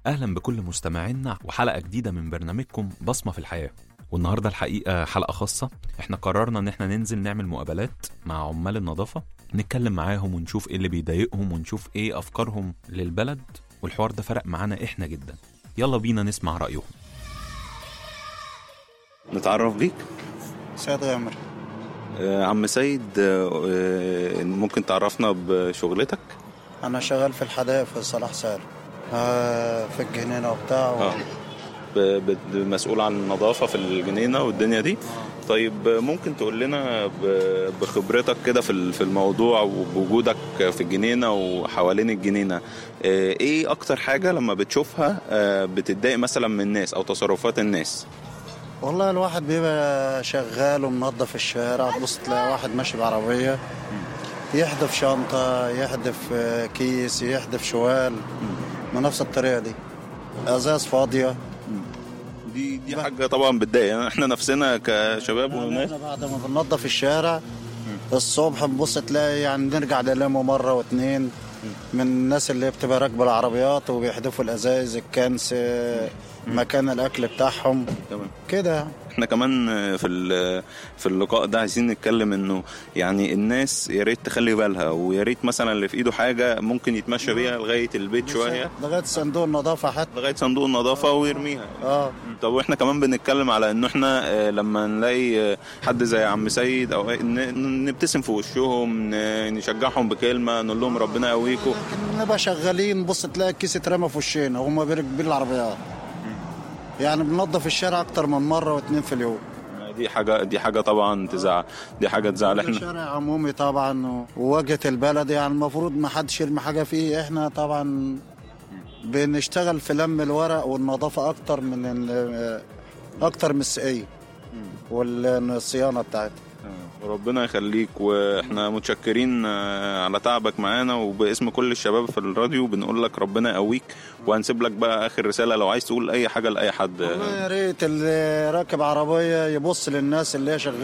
أهلا بكل مستمعينا وحلقة جديدة من برنامجكم بصمة في الحياة والنهاردة الحقيقة حلقة خاصة احنا قررنا ان احنا ننزل نعمل مقابلات مع عمال النظافة نتكلم معاهم ونشوف ايه اللي بيضايقهم ونشوف ايه افكارهم للبلد والحوار ده فرق معانا احنا جدا يلا بينا نسمع رأيهم نتعرف بيك سيد غامر آه، عم سيد آه، آه، ممكن تعرفنا بشغلتك انا شغال في الحدائق في صلاح سالم آه في الجنينه وبتاع و... اه ب- ب- مسؤول عن النظافة في الجنينة والدنيا دي طيب آه، ممكن تقول لنا ب- بخبرتك كده في ال- في الموضوع وبوجودك في الجنينة وحوالين الجنينة آه، ايه اكتر حاجة لما بتشوفها آه، بتتضايق مثلا من الناس او تصرفات الناس والله الواحد بيبقى شغال ومنظف الشارع تبص تلاقي واحد ماشي بعربيه يحدف شنطه يحدف آه، كيس يحدف شوال بنفس الطريقه دي ازاز فاضيه دي دي حاجة طبعا بتضايق يعني احنا نفسنا كشباب يعني وناس احنا بعد ما بننظف الشارع الصبح نبص تلاقي يعني نرجع نلمه مره واتنين من الناس اللي بتبقى راكبه العربيات وبيحدفوا الازايز الكنس آه، مكان الاكل بتاعهم تمام كده احنا كمان في ال- في اللقاء ده عايزين نتكلم انه يعني الناس يا ريت تخلي بالها ويا ريت مثلا اللي في ايده حاجه ممكن يتمشى بيها لغايه البيت شويه لغايه صندوق النظافه حتى لغايه صندوق النظافه ويرميها اه طب واحنا كمان بنتكلم على انه احنا آه، لما نلاقي آه، حد زي عم سيد او أي- ن- نبتسم في وشهم ن- نشجعهم بكلمه نقول لهم ربنا يقويكم لكن نبقى شغالين بص تلاقي الكيس اترمى في وشنا وهم بيركبين العربيات يعني بننظف الشارع اكتر من مره واتنين في اليوم دي حاجه دي حاجه طبعا تزعل دي حاجه تزعل احنا شارع عمومي طبعا و- وواجهه البلد يعني المفروض ما حدش يرمي حاجه فيه احنا طبعا بنشتغل في لم الورق والنظافه اكتر من ال- اكتر من السقيه والصيانه بتاعتها ربنا يخليك واحنا متشكرين آه، على تعبك معانا وباسم كل الشباب في الراديو بنقول لك ربنا يقويك وهنسيب لك بقى اخر رساله لو عايز تقول اي حاجه لاي حد والله يا ريت اللي راكب عربيه يبص للناس اللي هي شغاله